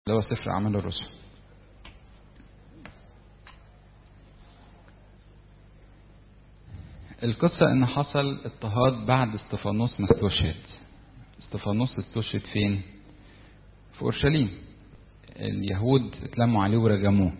اللي هو سفر أعمال الرسل القصة إن حصل اضطهاد بعد استفانوس ما استشهد استفانوس استشهد فين؟ في أورشليم اليهود اتلموا عليه ورجموه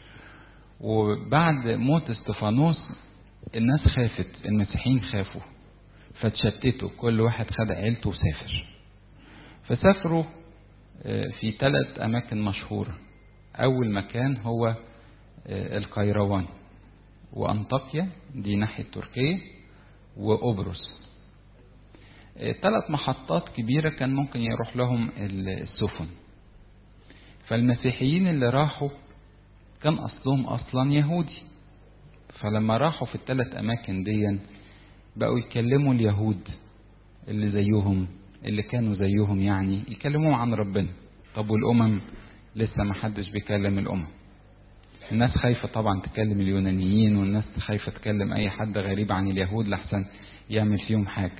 وبعد موت استفانوس الناس خافت المسيحيين خافوا فتشتتوا كل واحد خد عيلته وسافر فسافروا في ثلاث أماكن مشهورة أول مكان هو القيروان وأنطاكيا دي ناحية تركيا وأبرص ثلاث محطات كبيرة كان ممكن يروح لهم السفن فالمسيحيين اللي راحوا كان أصلهم أصلا يهودي فلما راحوا في الثلاث أماكن دي بقوا يكلموا اليهود اللي زيهم اللي كانوا زيهم يعني يكلموهم عن ربنا طب والأمم لسه ما حدش بيكلم الأمم الناس خايفة طبعا تكلم اليونانيين والناس خايفة تكلم أي حد غريب عن اليهود لحسن يعمل فيهم حاجة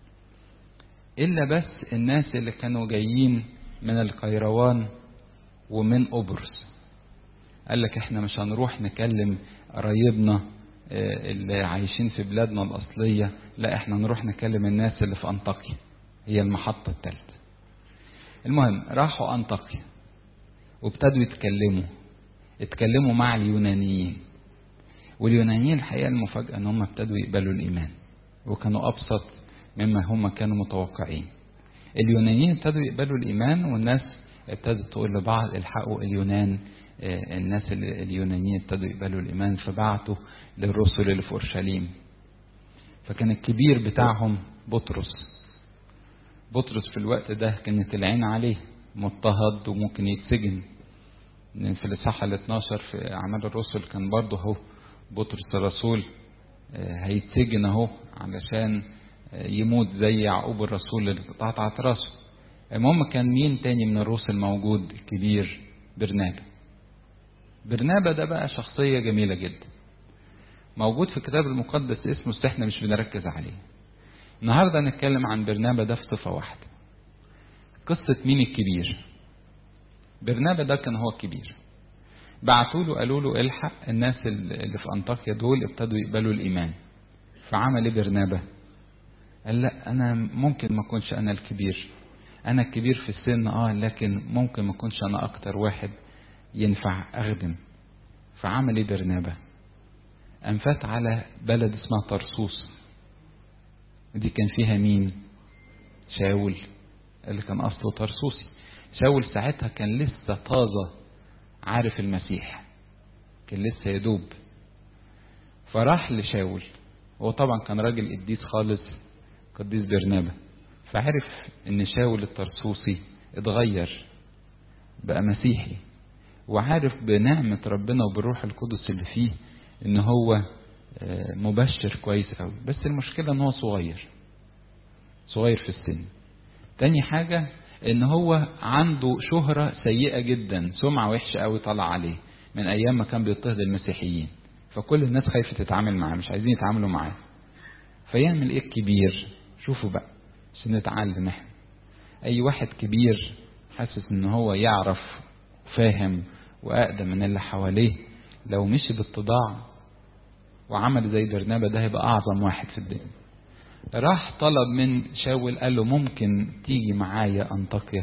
إلا بس الناس اللي كانوا جايين من القيروان ومن أبرص قال لك احنا مش هنروح نكلم قرايبنا اللي عايشين في بلادنا الأصلية لا احنا نروح نكلم الناس اللي في أنطاكيا هي المحطة الثالثة المهم راحوا أنطاكيا وابتدوا يتكلموا اتكلموا مع اليونانيين واليونانيين الحقيقة المفاجأة ان هم ابتدوا يقبلوا الإيمان وكانوا أبسط مما هم كانوا متوقعين اليونانيين ابتدوا يقبلوا الإيمان والناس ابتدت تقول لبعض الحقوا اليونان الناس اليونانيين ابتدوا يقبلوا الإيمان فبعتوا للرسل اللي في أورشليم فكان الكبير بتاعهم بطرس بطرس في الوقت ده كانت العين عليه مضطهد وممكن يتسجن في الإصحاح ال 12 في أعمال الرسل كان برضه أهو بطرس الرسول هيتسجن أهو علشان يموت زي يعقوب الرسول اللي قطعت راسه المهم كان مين تاني من الرسل موجود كبير برنابا برنابا ده بقى شخصية جميلة جدا موجود في الكتاب المقدس اسمه بس احنا مش بنركز عليه النهاردة نتكلم عن برنابا ده في صفة واحدة قصة مين الكبير برنابا ده كان هو الكبير بعتوا له قالوا له الحق الناس اللي في انطاكيا دول ابتدوا يقبلوا الايمان فعمل ايه برنابا قال لا انا ممكن ما اكونش انا الكبير انا الكبير في السن اه لكن ممكن ما اكونش انا اكتر واحد ينفع اخدم فعمل ايه برنابا انفات على بلد اسمها طرسوس دي كان فيها مين شاول اللي كان اصله طرسوسي شاول ساعتها كان لسه طازة عارف المسيح كان لسه يدوب فراح لشاول هو طبعا كان راجل قديس خالص قديس برنابا فعرف ان شاول الطرسوسي اتغير بقى مسيحي وعارف بنعمة ربنا وبالروح القدس اللي فيه ان هو مبشر كويس قوي بس المشكلة ان هو صغير صغير في السن تاني حاجة ان هو عنده شهرة سيئة جدا سمعة وحشة قوي طالعة عليه من ايام ما كان بيضطهد المسيحيين فكل الناس خايفة تتعامل معاه مش عايزين يتعاملوا معاه فيعمل ايه الكبير شوفوا بقى عشان نتعلم احنا اي واحد كبير حاسس ان هو يعرف فاهم واقدم من اللي حواليه لو مشي باتضاع وعمل زي برنابا ده هيبقى اعظم واحد في الدنيا راح طلب من شاول قال له ممكن تيجي معايا انطاكيا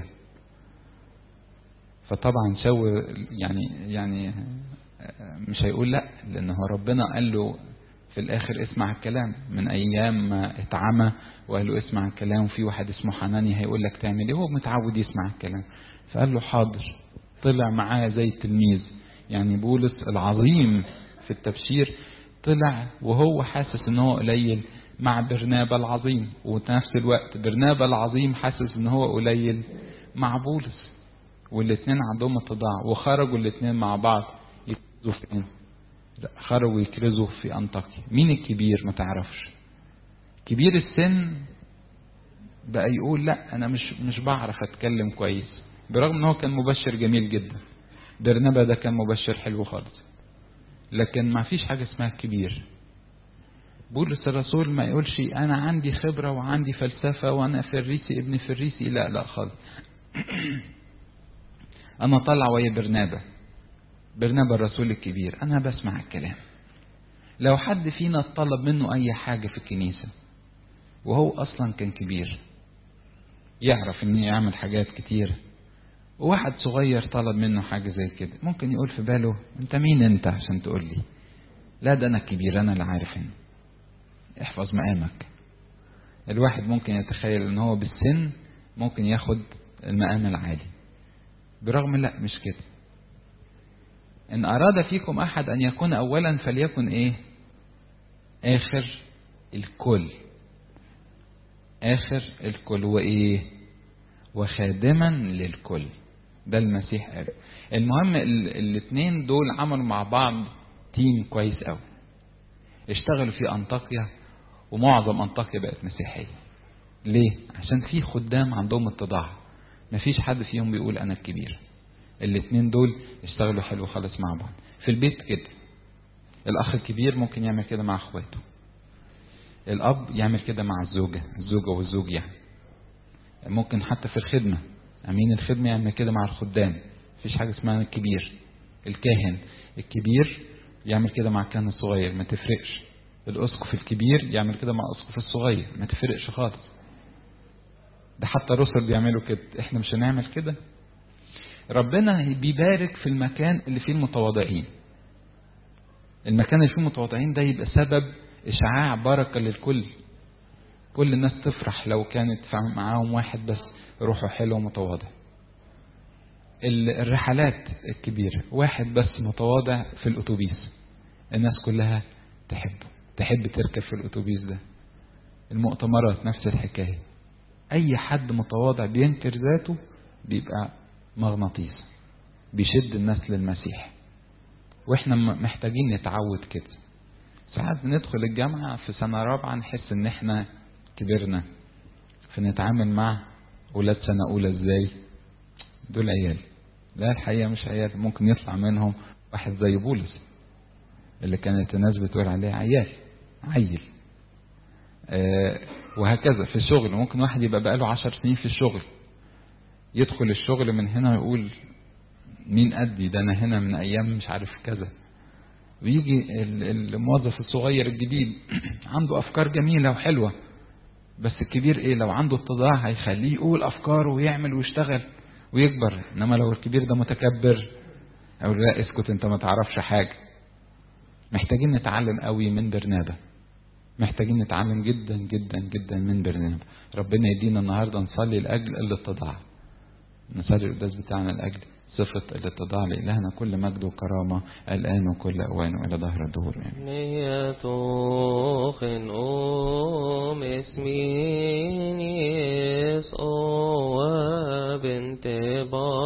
فطبعا شاول يعني يعني مش هيقول لا لان هو ربنا قال له في الاخر اسمع الكلام من ايام ما اتعمى وقال له اسمع الكلام وفي واحد اسمه حناني هيقول لك تعمل ايه هو متعود يسمع الكلام فقال له حاضر طلع معاه زي التلميذ يعني بولس العظيم في التبشير طلع وهو حاسس ان هو قليل مع برنابا العظيم وفي نفس الوقت برنابا العظيم حاسس ان هو قليل مع بولس والاثنين عندهم اتضاع وخرجوا الاثنين مع بعض يكرزوا فين لا خرجوا يكرزوا في انطاكيا مين الكبير ما تعرفش كبير السن بقى يقول لا انا مش مش بعرف اتكلم كويس برغم ان هو كان مبشر جميل جدا برنابا ده كان مبشر حلو خالص لكن ما فيش حاجه اسمها كبير بولس الرسول ما يقولش انا عندي خبره وعندي فلسفه وانا فريسي ابن فريسي لا لا خالص انا طالع ويا برنابا برنابا الرسول الكبير انا بسمع الكلام لو حد فينا طلب منه اي حاجة في الكنيسة وهو اصلا كان كبير يعرف ان يعمل حاجات كتير وواحد صغير طلب منه حاجة زي كده ممكن يقول في باله انت مين انت عشان تقول لي لا ده انا الكبير انا اللي عارف هنا احفظ مقامك الواحد ممكن يتخيل ان هو بالسن ممكن ياخد المقام العالي برغم لا مش كده ان اراد فيكم احد ان يكون اولا فليكن ايه اخر الكل اخر الكل وايه وخادما للكل ده المسيح قال المهم الاثنين دول عملوا مع بعض تيم كويس قوي اشتغلوا في انطاكيا ومعظم انطاكيا بقت مسيحيه ليه عشان في خدام عندهم اتضاع مفيش حد فيهم بيقول انا الكبير الاثنين دول اشتغلوا حلو خالص مع بعض في البيت كده الاخ الكبير ممكن يعمل كده مع اخواته الاب يعمل كده مع الزوجه الزوجه والزوج يعني ممكن حتى في الخدمه امين الخدمه يعمل كده مع الخدام مفيش حاجه اسمها الكبير الكاهن الكبير يعمل كده مع الكاهن الصغير ما تفرقش الاسقف الكبير يعمل كده مع الاسقف الصغير ما تفرقش خالص ده حتى الرسل بيعملوا كده احنا مش هنعمل كده ربنا بيبارك في المكان اللي فيه المتواضعين المكان اللي فيه المتواضعين ده يبقى سبب اشعاع بركه للكل كل الناس تفرح لو كانت معاهم واحد بس روحه حلو ومتواضع الرحلات الكبيرة واحد بس متواضع في الأتوبيس الناس كلها تحبه تحب تركب في الأتوبيس ده المؤتمرات نفس الحكاية أي حد متواضع بينكر ذاته بيبقى مغناطيس بيشد الناس للمسيح واحنا محتاجين نتعود كده ساعات ندخل الجامعة في سنة رابعة نحس ان احنا كبرنا فنتعامل مع ولاد سنة أولى ازاي دول عيال لا الحقيقة مش عيال ممكن يطلع منهم واحد زي بولس اللي كانت الناس بتقول عليه عيال عيل آه وهكذا في الشغل ممكن واحد يبقى بقاله عشر سنين في الشغل يدخل الشغل من هنا ويقول مين قدي ده انا هنا من ايام مش عارف كذا ويجي الموظف الصغير الجديد عنده افكار جميله وحلوه بس الكبير ايه لو عنده اتضاع هيخليه يقول افكاره ويعمل ويشتغل ويكبر انما لو الكبير ده متكبر او لا اسكت انت ما تعرفش حاجه محتاجين نتعلم قوي من برنابا محتاجين نتعلم جدا جدا جدا من برنابا ربنا يدينا النهارده نصلي لاجل الاتضاع نصلي القداس بتاعنا لاجل صفة الاتضاع لإلهنا كل مجد وكرامة الآن وكل أوان وإلى ظهر الدهور نيتوخن أم اسمين يس أو بنت بار